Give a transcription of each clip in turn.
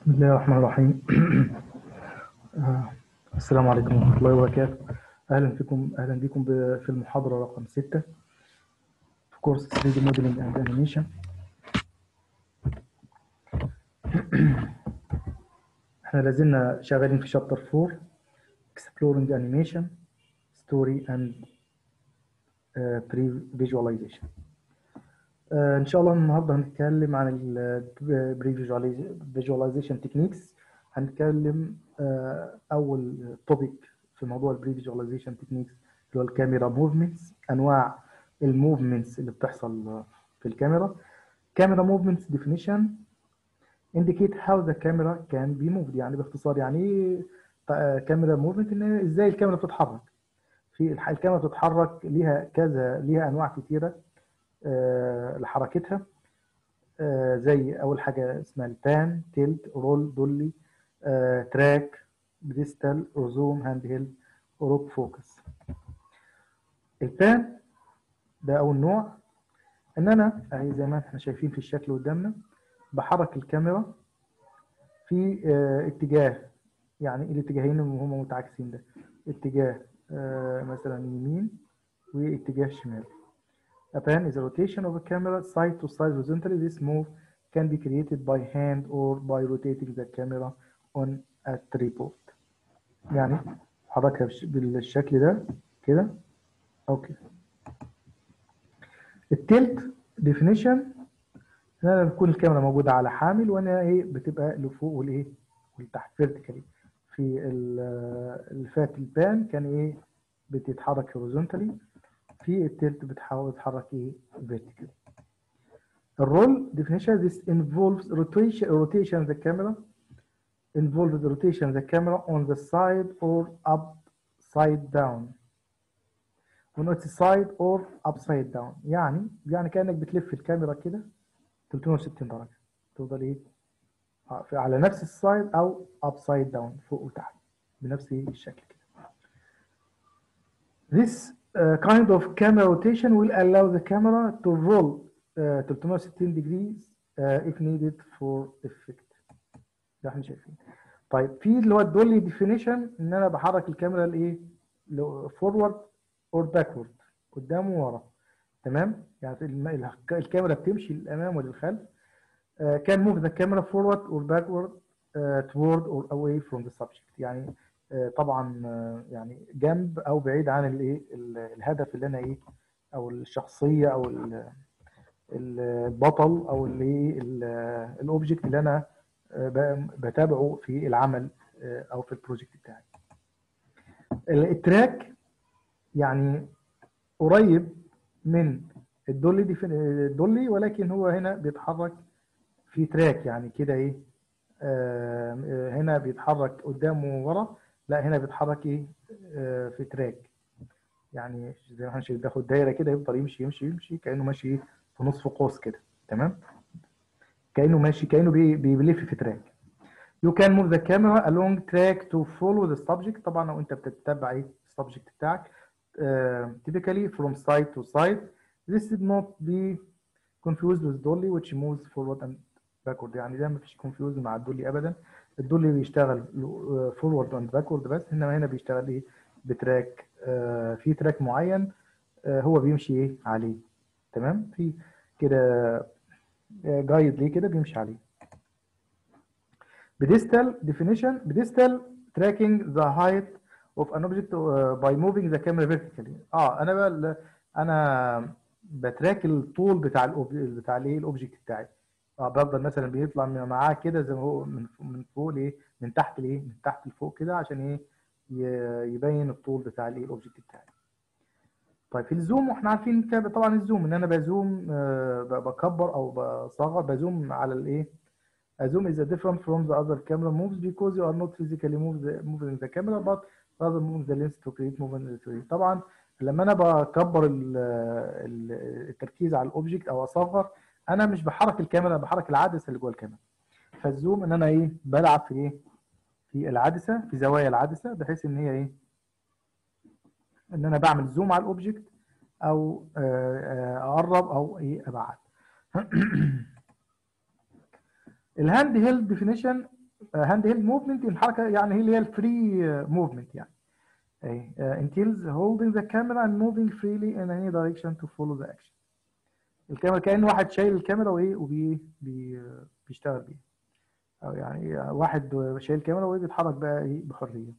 بسم الله الرحمن الرحيم آه، السلام عليكم ورحمة الله وبركاته أهلا بكم أهلا بكم ب- في المحاضرة رقم 6 في كورس 3D Modeling and Animation احنا لازلنا شغالين في شابتر 4 Exploring Animation Story and آه، Pre-Visualization آه، ان شاء الله النهارده هنتكلم عن البري فيجواليزيشن تكنيكس هنتكلم آه، اول توبيك في موضوع البري فيجواليزيشن تكنيكس اللي هو الكاميرا موفمنتس انواع الموفمنتس اللي بتحصل في الكاميرا كاميرا موفمنتس ديفينيشن indicate how the camera can be moved يعني باختصار يعني ايه كاميرا موفمنت ان ازاي الكاميرا بتتحرك في الح- الكاميرا بتتحرك ليها كذا ليها انواع كتيره آه، لحركتها آه، زي اول حاجه اسمها البان تيلت رول دولي آه، تراك بريستال رزوم هاند هيلد روك فوكس البان ده اول نوع ان انا اهي زي ما احنا شايفين في الشكل قدامنا بحرك الكاميرا في آه، اتجاه يعني الاتجاهين اللي هما متعاكسين ده اتجاه آه، مثلا يمين واتجاه شمال A pan is a rotation of a camera side to side horizontally. This move can be created by hand or by rotating the camera on a tripod. يعني حركها بش- بالشكل ده كده او كده. التلت definition ان انا بتكون الكاميرا موجوده على حامل وانا ايه بتبقى لفوق والايه ولتحت فيرتيكالي في ال- اللي فات البان كان ايه بتتحرك horizontally في التلت بتحاول تتحرك ايه vertically الرول definition this involves rotation rotation of the camera involves rotation of the camera on the side or upside down on its side or upside down يعني يعني كأنك بتلف الكاميرا كده 360 درجة تفضل ايه آه، في- على نفس السايد او upside down فوق وتحت بنفس إيه الشكل كده This uh, kind of camera rotation will allow the camera to roll uh, 360 degrees uh, if needed for effect. ده احنا شايفين. طيب في اللي هو الدولي ديفينيشن ان انا بحرك الكاميرا لايه؟ فورورد اور باكورد قدام وورا تمام؟ يعني الم- ال- الكاميرا بتمشي للامام وللخلف. Uh, can move the camera forward or backward uh, toward or away from the subject يعني آه، طبعا آه، يعني جنب او بعيد عن الايه ال- الهدف اللي انا ايه او الشخصيه او ال- ال- البطل او اللي الاوبجكت اللي انا آه، ب- بتابعه في العمل آه، او في البروجكت بتاعي ال- التراك يعني قريب من الدولي دي الدولي ولكن هو هنا بيتحرك في تراك يعني كده ايه آه، آه، هنا بيتحرك قدام وورا لا هنا بيتحرك ايه آه، في تراك يعني زي ما احنا شايفين بياخد دايره كده يفضل يمشي يمشي يمشي كانه ماشي إيه في نصف قوس كده تمام كانه ماشي كانه بي- بي- بيلف في تراك You can move the camera along track to follow the subject طبعا لو انت بتتبع ايه السبجكت بتاعك آه، typically from side to side this should not be confused with dolly which moves forward and backward يعني ده مفيش confused مع الدولي ابدا الدولي بيشتغل فورورد اند باكورد بس انما هنا بيشتغل ايه بتراك آه، في تراك معين آه، هو بيمشي ايه عليه تمام في كده جايد ليه كده بيمشي عليه pedestal definition pedestal tracking the height of an object uh, by moving the camera vertically اه انا بقى ال- انا بتراك الطول بتاع الأوب... بتاع الايه الاوبجكت بتاعي اه بفضل مثلا بيطلع من- معاه كده زي ما هو من من فوق لايه من تحت لايه من تحت لفوق كده عشان ايه ي- يبين الطول بتاع الايه الاوبجكت بتاعي طيب في الزوم واحنا عارفين كده طبعا الزوم ان انا بزوم آه، ب- بكبر او بصغر بزوم على الايه A zoom is different from the other camera moves because you are not physically move the, moving the camera but rather moving the lens to create movement in the 3D. طبعا لما انا بكبر ال- ال- التركيز على الاوبجكت او اصغر انا مش بحرك الكاميرا أنا بحرك العدسه اللي جوه الكاميرا فالزوم ان انا ايه بلعب في ايه في العدسه في زوايا العدسه بحيث ان هي ايه ان انا بعمل زوم على الاوبجكت او آه، آه، اقرب او ايه ابعد الهاند هيلد ديفينيشن هاند هيلد موفمنت الحركه يعني هي اللي هي الفري موفمنت يعني اهي uh, entails holding the camera and moving freely in any direction to follow the action الكاميرا كأن واحد شايل الكاميرا وايه وبي بي بيشتغل بيها او يعني واحد شايل الكاميرا وايه بيتحرك بقى ايه بحريه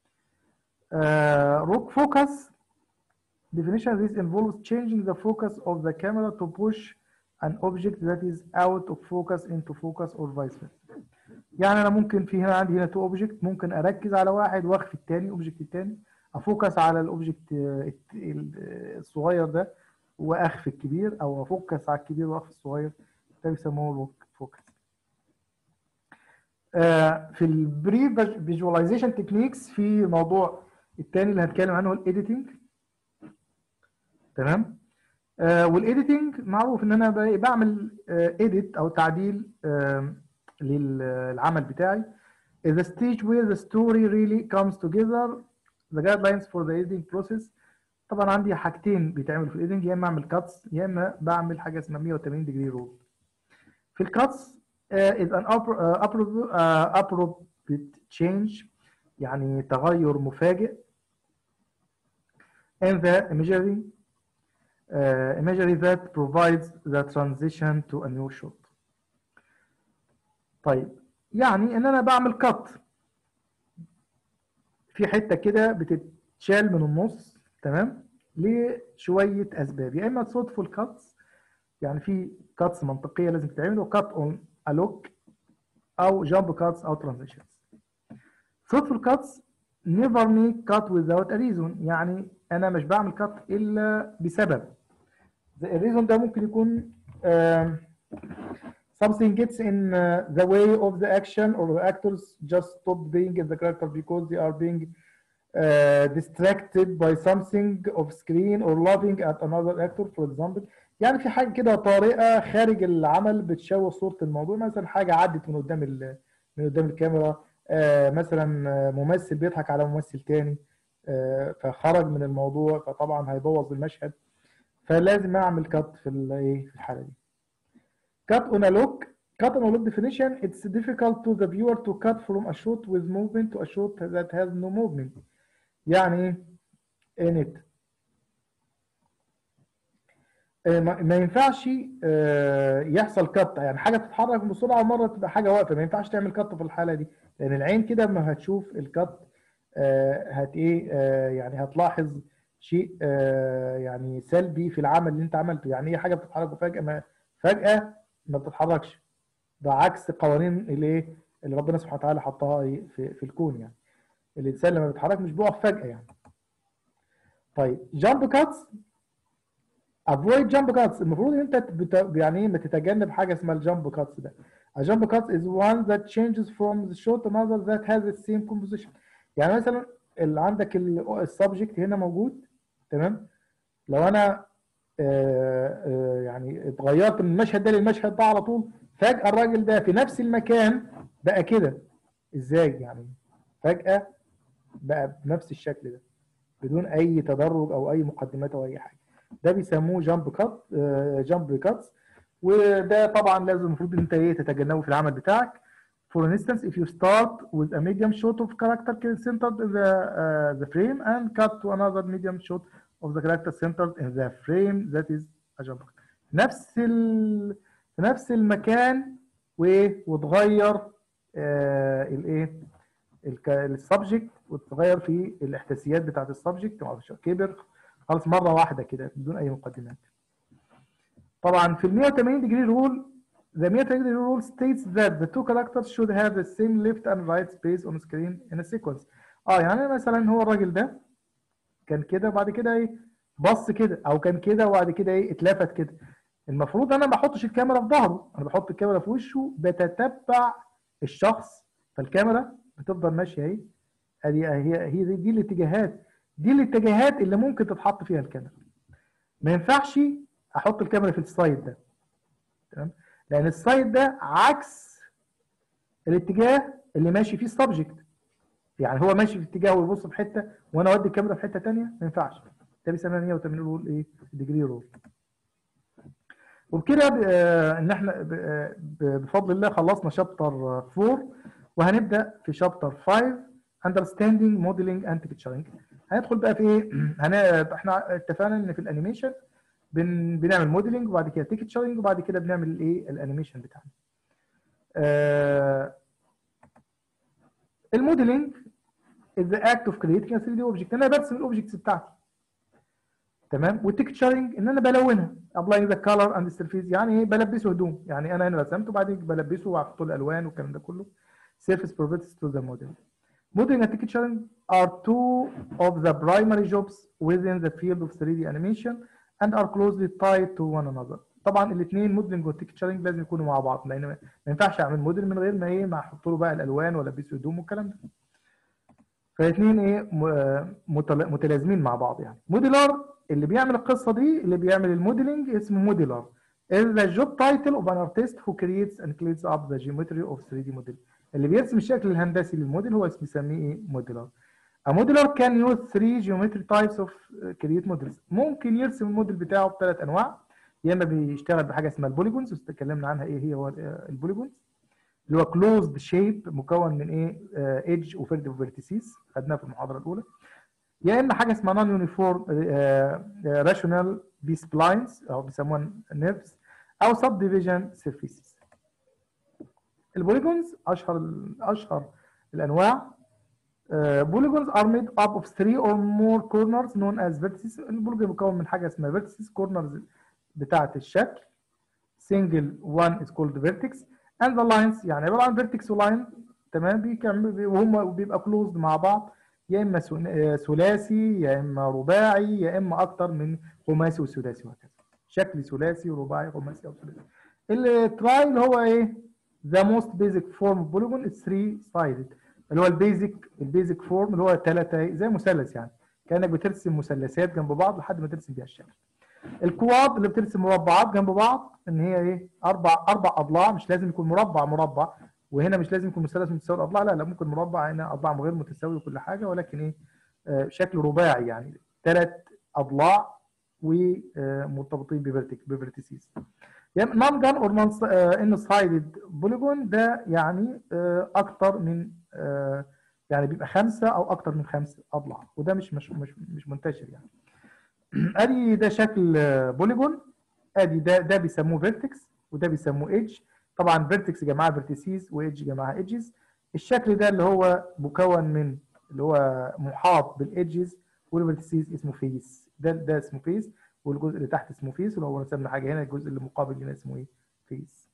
uh, focus definition this involves changing the focus of the camera to push an object that is out of focus into focus or vice versa يعني انا ممكن في هنا عندي هنا تو اوبجكت ممكن اركز على واحد واخفي الثاني الاوبجكت الثاني افوكس على الاوبجكت الصغير ده واخفي الكبير او افوكس على الكبير واخفي الصغير ده بيسموه فوكس في البري فيجواليزيشن تكنيكس في موضوع الثاني اللي هنتكلم عنه الايديتنج تمام آه والايديتنج معروف ان انا بعمل ايديت او تعديل آه للعمل بتاعي is a stage where the story really comes together the guidelines for the editing process طبعا عندي حاجتين بيتعملوا في الايديتنج يا اما اعمل كاتس يا اما بعمل حاجه اسمها 180 ديجري رول في الكاتس uh, is an appropriate change يعني تغير مفاجئ in the imagery uh, imagery that provides the transition to a new shot طيب يعني ان انا بعمل كات في حته كده بتتشال من النص تمام لشويه اسباب يا اما صدفه الكاتس يعني في كاتس منطقيه لازم تتعمل وكات اون الوك او جامب كاتس او ترانزيشنز صدفه الكاتس never make cut without a reason يعني انا مش بعمل كات الا بسبب الريزون ده ممكن يكون uh, something gets in uh, the way of the action or the actors just stop being in the character because they are being uh, distracted by something of screen or laughing at another actor for example يعني في حاجه كده طارئه خارج العمل بتشوه صوره الموضوع مثلا حاجه عدت من قدام من قدام الكاميرا آه مثلا ممثل بيضحك على ممثل تاني آه فخرج من الموضوع فطبعا هيبوظ المشهد فلازم اعمل كات في الايه في الحاله دي cut on a look cut on a look definition it's difficult to the viewer to cut from a shot with movement to a shot that has no movement يعني in it ما ينفعش يحصل كت يعني حاجه تتحرك بسرعه ومره تبقى حاجه واقفه ما ينفعش تعمل كت في الحاله دي لان العين كده ما هتشوف الكت هت ايه يعني هتلاحظ شيء يعني سلبي في العمل اللي انت عملته يعني هي حاجه بتتحرك وفجاه ما فجاه ما بتتحركش ده عكس قوانين الايه اللي ربنا سبحانه وتعالى حطها في في الكون يعني الانسان لما بيتحرك مش بيقف فجاه يعني طيب جامب كاتس افويد جامب كاتس المفروض ان انت بت... يعني ايه بتتجنب حاجه اسمها الجامب كاتس ده A jump cut is one that changes from the shot to another that has the same composition. يعني مثلا اللي عندك السبجكت هنا موجود تمام لو انا آآ آآ يعني اتغيرت من المشهد ده للمشهد ده على طول فجأة الراجل ده في نفس المكان بقى كده ازاي يعني فجأة بقى بنفس الشكل ده بدون اي تدرج او اي مقدمات او اي حاجه ده بيسموه جامب كات جامب كاتس وده طبعا لازم المفروض انت ايه تتجنبه في العمل بتاعك For instance, if you start with a medium shot of character centered in the, uh, the frame and cut to another medium shot of the character centered in the frame that is a jump cut. نفس ال... في نفس المكان وايه وتغير آه الايه السبجكت وتغير في الاحداثيات بتاعت السبجكت كبر خلاص مره واحده كده بدون اي مقدمات. طبعا في ال 180 degree rule the 180 degree rule states that the two characters should have the same left and right space on screen in a sequence. اه يعني مثلا هو الراجل ده كان كده وبعد كده ايه بص كده او كان كده وبعد كده ايه اتلفت كده. المفروض انا ما بحطش الكاميرا في ظهره انا بحط الكاميرا في وشه بتتبع الشخص فالكاميرا بتفضل ماشيه اهي ادي هي هي دي, دي الاتجاهات دي الاتجاهات اللي ممكن تتحط فيها الكاميرا. ما ينفعش احط الكاميرا في السايد ده تمام لان السايد ده عكس الاتجاه اللي ماشي فيه السبجكت يعني هو ماشي في اتجاه ويبص في حته وانا اودي الكاميرا في حته ثانيه ما ينفعش ده بيسمى 180 رول ايه ديجري رول وبكده ان احنا بفضل الله خلصنا شابتر 4 وهنبدا في شابتر 5 understanding modeling and picturing هندخل بقى في ايه هن... احنا اتفقنا ان في الانيميشن بن... بنعمل موديلنج وبعد كده بيكتشرنج وبعد كده بنعمل الايه الانيميشن بتاعنا آه... الموديلنج is the act of creating a 3D object انا برسم الاوبجكتس بتاعتي تمام والتكتشرنج ان انا بلونها applying the color and the surface يعني ايه بلبسه هدوم يعني انا هنا رسمته وبعدين بلبسه واحط له الالوان والكلام ده كله surface properties to the model Modeling and picturing are two of the primary jobs within the field of 3D animation and are closely tied to one another. طبعا الاثنين موديلنج والتكتشرنج لازم يكونوا مع بعض لان ما ينفعش اعمل موديل من غير ما ايه ما احط له بقى الالوان والبسه هدوم والكلام ده. فالاثنين ايه متلازمين مع بعض يعني. موديلر اللي بيعمل القصه دي اللي بيعمل الموديلنج اسمه موديلر. is the job title of an artist who creates and cleans up the geometry of 3D model. اللي بيرسم الشكل الهندسي للموديل هو بيسميه ايه موديلر A modeler can use three geometry types of create models ممكن يرسم الموديل بتاعه بثلاث انواع يا اما بيشتغل بحاجه اسمها البوليجونز اتكلمنا عنها ايه هي هو البوليجونز اللي هو كلوزد شيب مكون من ايه ايدج وفيرتيسيس خدناها في المحاضره الاولى يا اما حاجه اسمها نون يونيفورم راشونال بي سبلاينز او بيسموها نيرفز او سب ديفيجن سيرفيسز البوليجونز اشهر اشهر الانواع بوليجونز ار ميد اب اوف 3 اور مور كورنرز نون از فيرتيسز البوليجون مكون من حاجه اسمها فيرتيسز كورنرز بتاعه الشكل سنجل وان از كولد فيرتكس اند ذا لاينز يعني عباره عن فيرتكس ولاين تمام بيكمل وهم بيبقى كلوزد مع بعض يا اما ثلاثي يا اما رباعي يا اما اكتر من خماسي وسداسي وهكذا شكل ثلاثي ورباعي خماسي او ثلاثي التراي اللي هو ايه the most basic form of polygon is three sided اللي هو البيزك البيزك فورم اللي هو ثلاثه زي مثلث يعني كانك بترسم مثلثات جنب بعض لحد ما ترسم بيها الشكل الكواد اللي بترسم مربعات جنب بعض ان هي ايه اربع اربع اضلاع مش لازم يكون مربع مربع وهنا مش لازم يكون مثلث متساوي الاضلاع لا لا ممكن مربع هنا اضلاع غير متساوي وكل حاجه ولكن ايه آه شكل رباعي يعني ثلاث اضلاع ومرتبطين بفيرتيسيس يعني نون جان اور نون ان سايدد بوليجون ده يعني اكتر من يعني بيبقى خمسه او اكتر من خمسه اضلاع وده مش مش مش, مش منتشر يعني ادي ده شكل بوليجون ادي ده ده بيسموه فيرتكس وده بيسموه ايدج طبعا فيرتكس جماعه فيرتيسيز وايدج جماعه ايدجز الشكل ده اللي هو مكون من اللي هو محاط بالايدجز والفيرتيسيز اسمه فيس ده ده اسمه فيس والجزء اللي تحت اسمه فيس ولو رسمنا حاجه هنا الجزء اللي مقابل هنا اسمه ايه فيس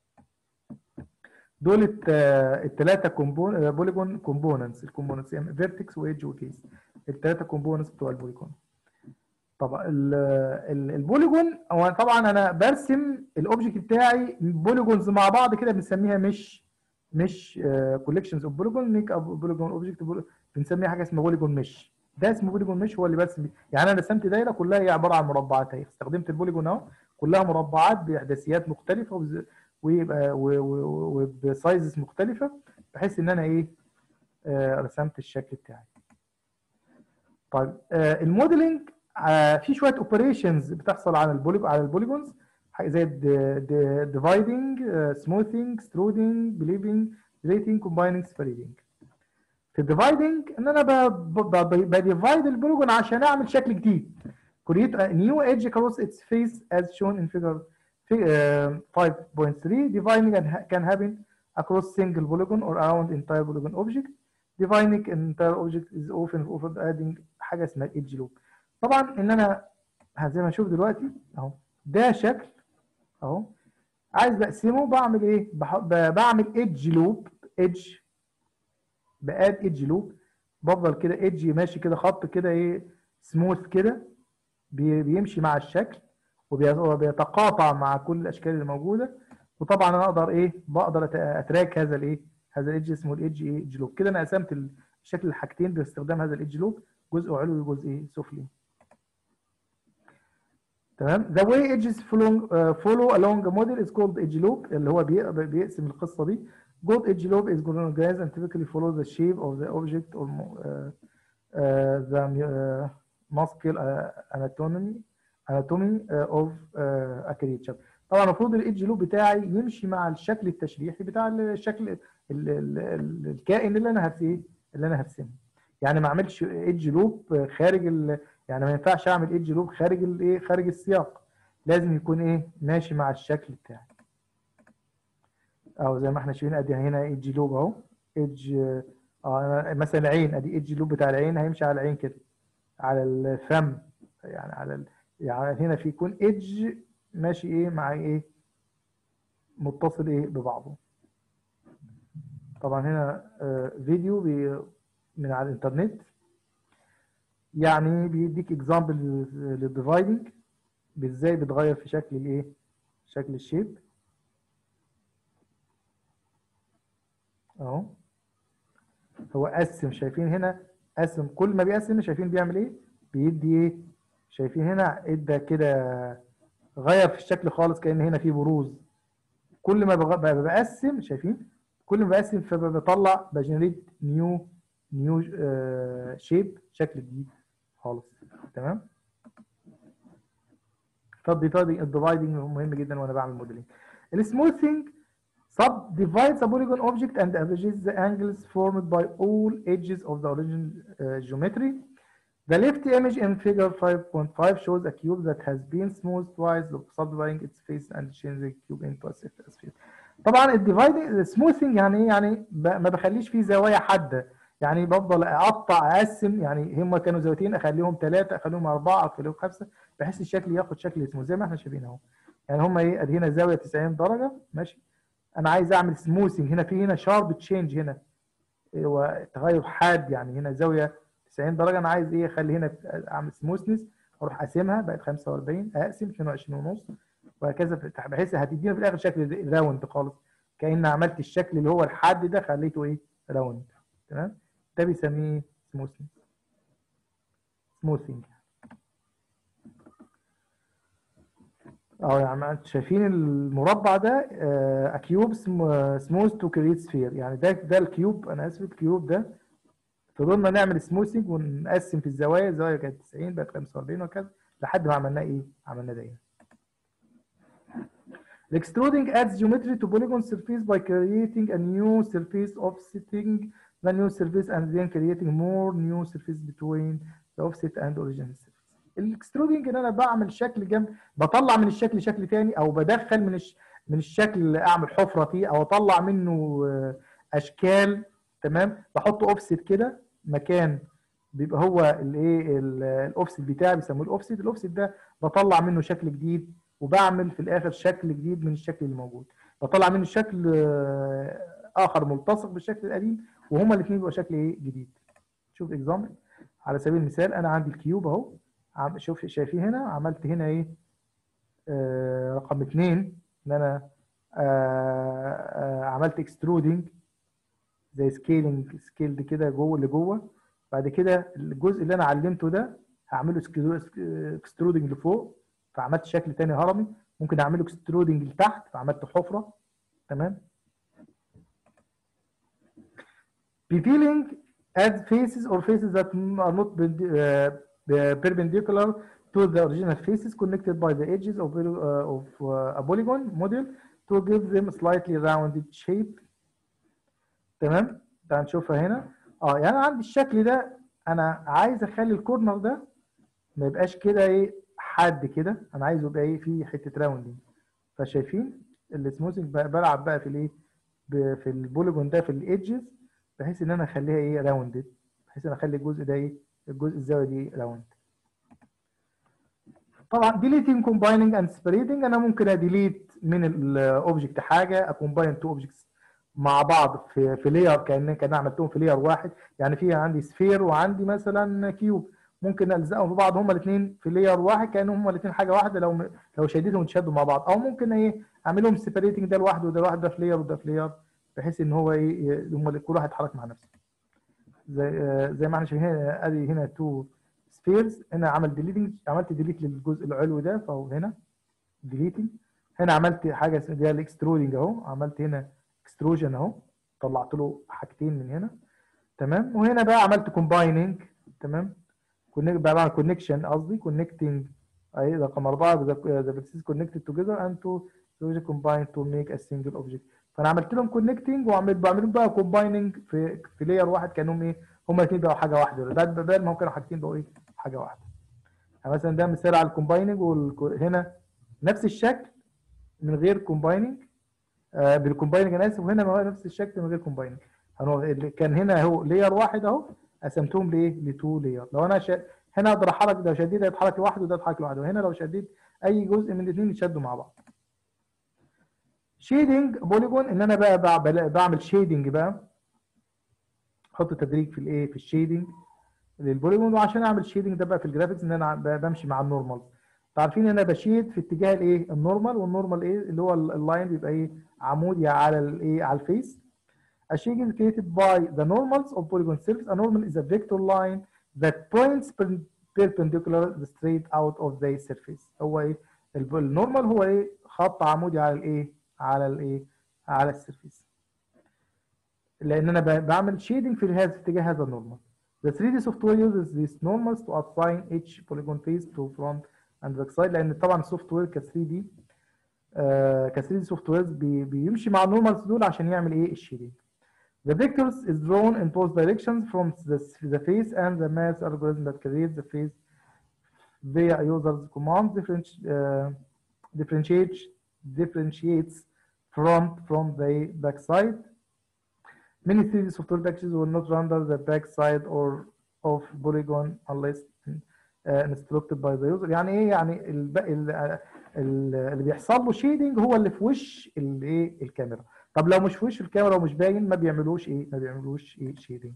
دول الثلاثه كومبون بوليجون كومبوننتس الكومبوننتس يعني فيرتكس وايدج وفيس الثلاثه كومبوننتس بتوع البوليجون طبعا البوليجون هو طبعا انا برسم الاوبجكت بتاعي بوليجونز مع بعض كده بنسميها مش مش كولكشنز اوف بوليجون ميك اب بوليجون اوبجكت بنسميها حاجه اسمها بوليجون مش ده اسمه بوليجون مش هو اللي برسم بيه يعني انا رسمت دايره كلها هي عباره عن مربعات اهي استخدمت البوليجون اهو كلها مربعات باحداثيات مختلفه ويبقى وبسايزز مختلفه بحيث ان انا ايه آه رسمت الشكل بتاعي طيب آه الموديلنج آه في شويه اوبريشنز بتحصل على البوليجون على البوليجونز زي ديفايدنج سموثينج سترودنج بليفنج ريتنج كومبايننج سبريدنج في الديفايدنج ان انا بديفايد البوليجون عشان اعمل شكل جديد create a new edge across its face as shown in figure uh, 5.3 dividing can happen across single polygon or around entire polygon object dividing an entire object is often often adding حاجه اسمها edge loop طبعا ان انا زي ما نشوف دلوقتي اهو ده شكل اهو عايز بقسمه بعمل ايه بعمل edge loop edge باد ايدج لوب بفضل كده ايدج ماشي كده خط كده ايه سموث كده بيمشي مع الشكل وبيتقاطع مع كل الاشكال اللي موجوده وطبعا انا اقدر ايه بقدر اتراك هذا الايه هذا الايدج اسمه الايدج ايه ايدج لوب كده انا قسمت الشكل الحاجتين باستخدام هذا الايدج لوب جزء علوي وجزء ايه سفلي تمام the way edges follow, uh, follow along a model is called edge loop اللي هو بيقسم القصه دي Good edge loop is organized and typically follows the shape of the object or uh, uh, the uh, muscle uh, anatomy anatomy uh, of uh, a creature. طبعا المفروض الايدج لوب بتاعي يمشي مع الشكل التشريحي بتاع الشكل ال ال ال الكائن اللي انا هرسمه اللي انا هرسمه يعني ما اعملش ايدج لوب خارج ال يعني ما ينفعش اعمل ايدج لوب خارج الايه خارج السياق لازم يكون ايه ماشي مع الشكل بتاعي او زي ما احنا شايفين ادي هنا ايدج لوب اهو ايدج اه مثلا عين ادي ايدج لوب بتاع العين هيمشي على العين كده على الفم يعني على ال... يعني هنا في يكون ايدج ماشي ايه مع ايه متصل ايه ببعضه طبعا هنا آه فيديو بي من على الانترنت يعني بيديك اكزامبل للديفايدنج ازاي بتغير في شكل الايه شكل الشيب اهو هو قسم شايفين هنا قسم كل ما بيقسم شايفين بيعمل ايه بيدي ايه شايفين هنا ادى كده غير في الشكل خالص كان هنا في بروز كل ما بقسم شايفين كل ما بقسم فبطلع بجنريت نيو نيو شيب شكل جديد خالص تمام فالديفايدنج الديفايدنج مهم جدا وانا بعمل موديلنج السموثينج subdivides a polygon object and averages the angles formed by all edges of the original uh, geometry. The left image in figure 5.5 shows a cube that has been smoothed twice, subdividing its face and changing the cube into a sphere. طبعا الديفايدنج السموثنج يعني ايه؟ يعني ما بخليش فيه زوايا حاده يعني بفضل اقطع اقسم يعني هم كانوا زاويتين اخليهم ثلاثه اخليهم اربعه اخليهم خمسه بحيث الشكل ياخد شكل سموث زي ما احنا شايفين اهو يعني هم ايه ادي هنا زاويه 90 درجه ماشي انا عايز اعمل سموثنج هنا في هنا شارب تشينج هنا هو تغير حاد يعني هنا زاويه 90 درجه انا عايز ايه اخلي هنا اعمل سموثنس اروح اقسمها بقت 45 اقسم 22 ونص وهكذا بحيث هتدينا في الاخر شكل راوند خالص كان عملت الشكل اللي هو الحاد ده خليته ايه راوند تمام ده بيسميه سموثنج سموثنج اه يعني شايفين المربع ده اكيوب سموث تو كريت سفير يعني ده ده الكيوب انا اسف الكيوب ده فضلنا نعمل سموثنج ونقسم في الزوايا الزوايا كانت 90 بقت 45 وكذا لحد ما عملناه ايه؟ عملناه دايره. The extruding adds geometry to polygon surface by creating a new surface offsetting the new surface and then creating more new surface between the offset and original surface. الاكسترودنج ان انا بعمل شكل جنب بطلع من الشكل شكل تاني او بدخل من الش... من الشكل اعمل حفره فيه او اطلع منه اشكال تمام بحط اوفست كده مكان بيبقى هو الايه الاوفست بتاعي بيسموه الاوفست الاوفست ده بطلع منه شكل جديد وبعمل في الاخر شكل جديد من الشكل اللي موجود بطلع منه شكل اخر ملتصق بالشكل القديم وهما الاثنين بيبقوا شكل ايه جديد شوف اكزامبل على سبيل المثال انا عندي الكيوب اهو شوف شايفين هنا عملت هنا ايه آه رقم اثنين ان انا آه آه عملت اكسترودنج زي سكيلنج سكيلد كده جوه لجوه بعد كده الجزء اللي انا علمته ده هعمله اكسترودنج لفوق فعملت شكل تاني هرمي ممكن اعمله اكسترودنج لتحت فعملت حفره تمام revealing add faces or faces that are not perpendicular to the original faces connected by the edges of, uh, of uh, a polygon model to give them slightly rounded shape تمام تعال نشوفها هنا اه يعني عندي الشكل ده انا عايز اخلي الكورنر ده ما يبقاش كده ايه حاد كده انا عايزه يبقى ايه فيه حته راوندنج فشايفين السموثنج بلعب بقى في الايه في البوليجون ده في الايدجز بحيث ان انا اخليها ايه راوندد بحيث ان اخلي الجزء ده ايه الجزء الزاويه دي راوند طبعا ديليتنج كومبايننج اند سبريدنج انا ممكن اديليت من الاوبجكت حاجه اكومباين تو اوبجكتس مع بعض في في لير كان كان عملتهم في لير واحد يعني في عندي سفير وعندي مثلا كيوب ممكن الزقهم في بعض هما الاثنين في لير واحد كانوا هما الاثنين حاجه واحده لو لو شديتهم يتشدوا مع بعض او ممكن ايه اعملهم سيبريتنج ده لوحده وده لوحده ده في لير وده في لير بحيث ان هو ايه هم كل واحد يتحرك مع نفسه زي زي ما احنا شايفين ادي هنا تو سفيرز هنا عمل ديليتنج عملت ديليت للجزء العلوي ده فهو هنا ديليتنج هنا عملت حاجه اسمها الاكسترودنج اهو عملت هنا اكستروجن اهو طلعت له حاجتين من هنا تمام وهنا بقى عملت كومبايننج تمام بقى بعمل كونكشن قصدي كونكتنج اي رقم اربعه ذا بيرسيز كونكتد توجذر اند تو so combine to make a single object فانا عملت لهم كونكتنج وعملت بعملهم بقى كومبايننج في في لاير واحد كانهم ايه هما الاثنين بقوا حاجه واحده ده بدل ما هم كانوا حاجتين بقوا ايه حاجه واحده يعني مثلا ده مثال على الكومبايننج وهنا نفس الشكل من غير كومبايننج آه بالكومبايننج انا اسف وهنا هو نفس الشكل من غير كومبايننج اللي كان هنا هو لاير واحد اهو قسمتهم لايه لتو لاير لو انا شا... هنا اقدر احرك لو شديد هيتحرك لوحده وده يتحرك لوحده وهنا لو شديد اي جزء من الاثنين يتشدوا مع بعض شيدنج بوليجون ان انا بقى بعمل شيدنج بقى احط تدريج في الايه في الشيدنج للبوليجون وعشان اعمل شيدنج ده بقى في الجرافيكس ان انا بمشي مع النورمال عارفين ان انا بشيد في اتجاه الايه النورمال والنورمال ايه اللي هو اللاين بيبقى ايه عمودي على الايه على الفيس A shade is created by the normals of polygon surface. A normal is a vector line that points perpendicular straight out of the surface. هو ايه النورمال هو ايه خط عمودي على الايه على الايه على السيرفيس لان انا بعمل شيدنج في هذا في اتجاه هذا النورمال The 3D software uses these normals to assign each polygon face to front and back side لان طبعا السوفت وير ك 3 دي ك 3 دي سوفت ويرز بيمشي مع النورمالز دول عشان يعمل ايه الشيدنج The vectors is drawn in both directions from the, the face and the math algorithm that creates the face via user's command differenti uh, differentiates differentiates front from the backside. Many 3D software packages will not render the backside or of polygon unless uh, instructed by the user. يعني ايه يعني ال ال اللي بيحصل له شيدنج هو اللي في وش الايه الكاميرا. طب لو مش في وش الكاميرا ومش باين ما بيعملوش ايه؟ ما بيعملوش ايه شيدنج.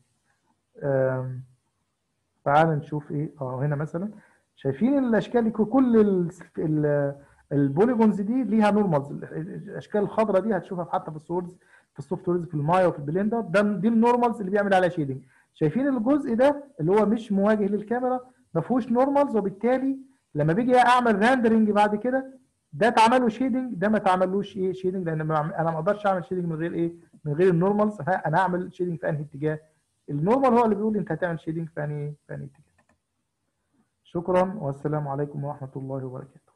تعال نشوف ايه اه هنا مثلا شايفين الاشكال كل ال البوليجونز دي ليها نورمالز الاشكال الخضراء دي هتشوفها حتى في السورز في السوفت ويرز في المايا وفي البلندر ده دي النورمالز اللي بيعمل عليها شيدنج شايفين الجزء ده اللي هو مش مواجه للكاميرا ما فيهوش نورمالز وبالتالي لما بيجي اعمل راندرنج بعد كده ده اتعمل له شيدنج ده ما اتعملوش ايه شيدنج لان انا ما اقدرش اعمل شيدنج من غير ايه من غير النورمالز انا هعمل شيدنج في انهي اتجاه النورمال هو اللي بيقول انت هتعمل شيدنج في انهي في انهي اتجاه شكرا والسلام عليكم ورحمه الله وبركاته